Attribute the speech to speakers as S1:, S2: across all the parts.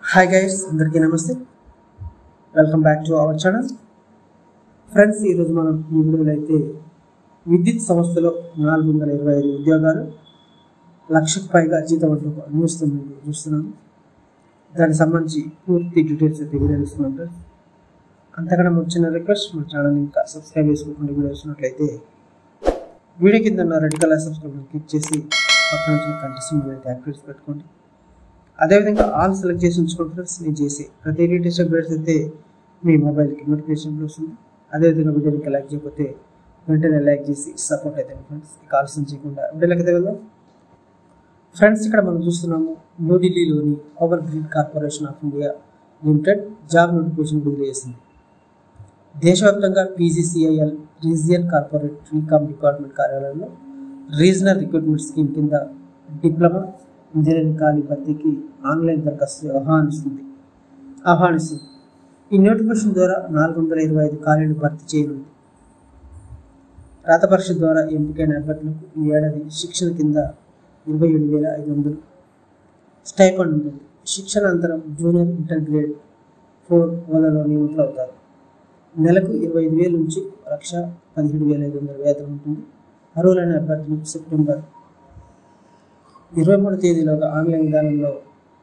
S1: hi guys అందరికీ నమస్తే welcome back to our channel friends ఈరోజు మనం ఈ వీడియోలో అయితే విద్యుత్ సంస్థలో నాలుగు వందల ఇరవై ఐదు ఉద్యోగాలు లక్షకు పైగా జీతం అంటూ ఒక న్యూస్ తో మేము చూస్తున్నాము దానికి సంబంధించి పూర్తి డీటెయిల్స్ అయితే వీడియో ఇస్తున్నాం ఫ్రెండ్స్ అంతకన్నా వచ్చిన రిక్వెస్ట్ మన ఛానల్ ఇంకా సబ్స్క్రైబ్ చేసుకోకుండా వీడియో చూసినట్లయితే వీడియో కింద ఉన్న రెడ్ కలర్ సబ్స్క్రైబ్ క్లిక్ చేసి పక్కన వచ్చిన కంటెస్ట్ అయితే యాక్టివేట్స్ పెట్టుకోండి అదేవిధంగా ఆల్ సెలెక్ట్ చేసి ఉంచుకోండి ఫ్రెండ్స్ నేను చేసి ప్రతి లేటెస్ట్ అప్డేట్స్ అయితే మీ మొబైల్కి నోటిఫికేషన్లో వస్తుంది అదేవిధంగా వీడియోకి లైక్ చేయకపోతే వెంటనే లైక్ చేసి సపోర్ట్ అయితే ఫ్రెండ్స్ ఇక ఆలస్యం చేయకుండా వీడియోకి అయితే వెళ్దాం ఫ్రెండ్స్ ఇక్కడ మనం చూస్తున్నాము న్యూఢిల్లీలోని power grid corporation of India limited job notification విడుదల చేసింది దేశవ్యాప్తంగా పీజీసీఐఎల్ రీజియన్ కార్పొరేట్ రీకామ్ డిపార్ట్మెంట్ కార్యాలయంలో రీజనల్ రిక్రూట్మెంట్ స్కీమ్ కింద డిప్లొమా ఇంజనీరింగ్ ఖాళీ భర్తీకి ఆన్లైన్ దరఖాస్తు ఆహ్వానిస్తుంది ఆహ్వానిస్తుంది ఈ నోటిఫికేషన్ ద్వారా నాలుగు వందల ఇరవై ఐదు ఖాళీలు భర్తీ చేయనుంది రాత పరీక్ష ద్వారా ఎంపికైన అభ్యర్థులకు ఈ ఏడాది శిక్షణ కింద ఇరవై ఏడు వేల ఐదు వందలు స్టైఫండ్ ఉంటుంది శిక్షణ అనంతరం జూనియర్ ఇంటర్గ్రేడ్ ఫోర్ హోదాలో నియమితులు అవుతారు నెలకు ఇరవై ఐదు వేల నుంచి లక్ష పదిహేడు వేల ఐదు వందల వేతనం ఉంటుంది అర్హులైన అభ్యర్థులు సెప్టెంబర్ ఇరవై మూడు తేదీలోగా ఆన్లైన్ విధానంలో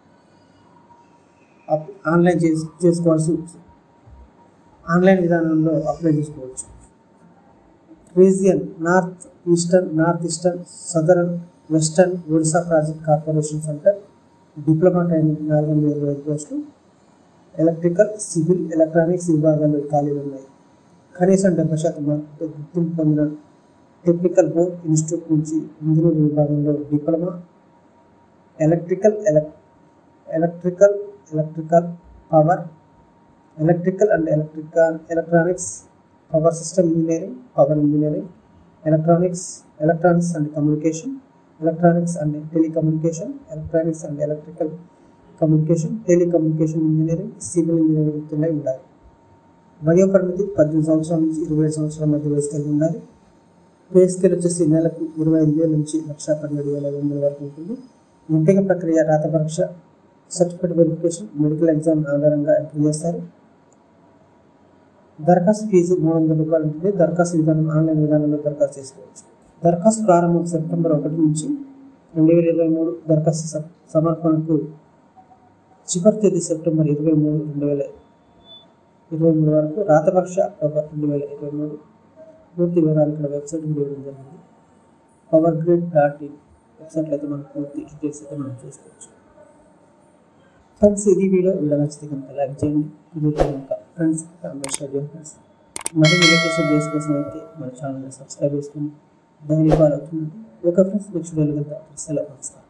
S1: అప్- ఆన్లైన్ చేసి చేసుకోవాల్సి ఉంటుంది ఆన్లైన్ విధానంలో అప్లై చేసుకోవచ్చు region north eastern north eastern southern western Odisha project corporation centre diploma training నాలుగు వందల ఇరవై ఐదు పోస్టులు ఎలక్ట్రికల్ సివిల్ ఎలక్ట్రానిక్స్ విభాగాల్లో ఖాళీలు ఉన్నాయి కనీసం డెబ్బై శాతం మార్కులతో గుర్తింపు పొందిన టెక్నికల్ బోర్డ్ ఇన్స్టిట్యూట్ నుంచి ఇంజనీరింగ్ విభాగంలో డిప్లొమా ఎలక్ట్రికల్ ఎలక్ electrical electrical power electrical and electrical electronics power system engineering power engineering electronics electronics and communication electronics and telecommunication electronics and electrical communication telecommunication engineering civil engineering వృత్తులై ఉండాలి వయోపరిమితి పద్దెనిమిది సంవత్సరాల నుంచి ఇరవై ఐదు సంవత్సరాల మధ్య వయసు కలిగి ఉండాలి పే స్కేల్ వచ్చేసి నెలకు ఇరవై ఐదు వేల నుంచి లక్ష పదిహేడు వేల ఐదు వందల వరకు ఉంటుంది ఎంపిక ప్రక్రియ రాత పరీక్ష సర్టిఫికేట్ వెరిఫికేషన్ మెడికల్ ఎగ్జామ్ ఆధారంగా ఎంపిక చేస్తారు దరఖాస్తు ఫీజు మూడు వందల రూపాయలు ఉంటుంది దరఖాస్తు విధానం ఆన్లైన్ విధానంలో దరఖాస్తు చేసుకోవచ్చు దరఖాస్తు ప్రారంభం సెప్టెంబర్ ఒకటి నుంచి రెండు వేల ఇరవై మూడు దరఖాస్తు స- సమర్పణకు చివరి తేదీ సెప్టెంబర్ ఇరవై మూడు రెండు వేల ఇరవై మూడు వరకు రాత పరీక్ష అక్టోబర్ రెండు వేల ఇరవై మూడు పూర్తి వివరాలు ఇక్కడ వెబ్సైట్ కూడా ఇవ్వడం జరిగింది పవర్ గ్రిడ్ డాట్ ఇన్ వెబ్సైట్లో అయితే మనకు పూర్తి డీటెయిల్స్ అయితే మనం చూసుకోవచ్చు ఫ్రెండ్స్ ఇది వీడియో వీడియో నచ్చితే కనుక లైక్ చేయండి కుదిరితే కనుక ఫ్రెండ్స్ ఫ్యామిలీ షేర్ చేయండి ఫ్రెండ్స్ మరి లేటెస్ట్ వీడియోస్ కోసం అయితే మన ఛానల్ని సబ్స్క్రైబ్ చేసుకుని ధైర్యం అవుతుంది ఓకే ఫ్రెండ్స్ నెక్స్ట్ వీడియోలో వెళ్తాం సెలవు నమస్కారం